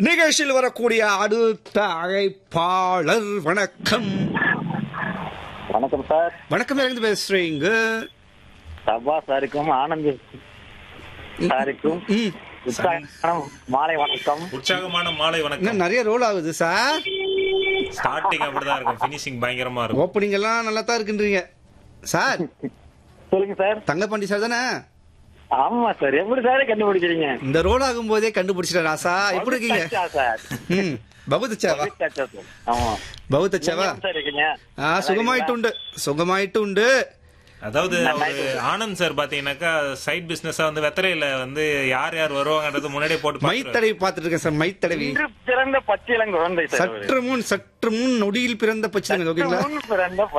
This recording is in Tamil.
நிகழ்ச்சியில் வரக்கூடிய அடுத்த அழைப்பாளர் வணக்கம் வணக்கம் சார் வணக்கம் இருந்து பேசுறீங்க சபா சாருக்கும் ஆனந்த் சாருக்கும் ம். உற்சாகமான மாலை வணக்கம் உற்சாகமான மாலை என்ன வணக்கம் நிறைய ரோல் ஆகுது சார் ஸ்டார்டிங் அப்படிதான் இருக்கும் பினிஷிங் பயங்கரமா இருக்கும் ஓப்பனிங் எல்லாம் நல்லா தான் இருக்குன்றீங்க சார் சொல்லுங்க சார் தங்கப்பாண்டி சார் தானே ஆமா சார் எப்படி சார் கண்டுபிடிக்கிறீங்க இந்த ரோல் ஆகும் போதே கண்டுபிடிச்சிட்ட ராசா எப்படி இருக்கீங்க பவித்ரா சார் ம் பகுத் அச்சாவா பவித்ரா சார். ஆமா பகுத் அச்சாவா நீங்க எப்படி சார் இருக்கீங்க ஆ சுகமாயிட்டு உண்டு சுகமாயிட்டு உண்டு அதாவது அவரு ஆனந்த் சார் பாத்தீங்கன்னாக்கா சைட் பிசினஸா வந்து வெத்தரையில வந்து யார் யார் வருவாங்கன்றது முன்னாடியே போட்டு பாத்துருவாரு. மைத்தடவி பார்த்துட்டு இருக்கேன் சார் மைத்தடவி இன்று பிறந்த பச்சிளம் குழந்தை சார் அவரு. சற்று முன் சற்று முன் நொடியில் பிறந்த பச்சை ஓகேங்களா முன் பிறந்த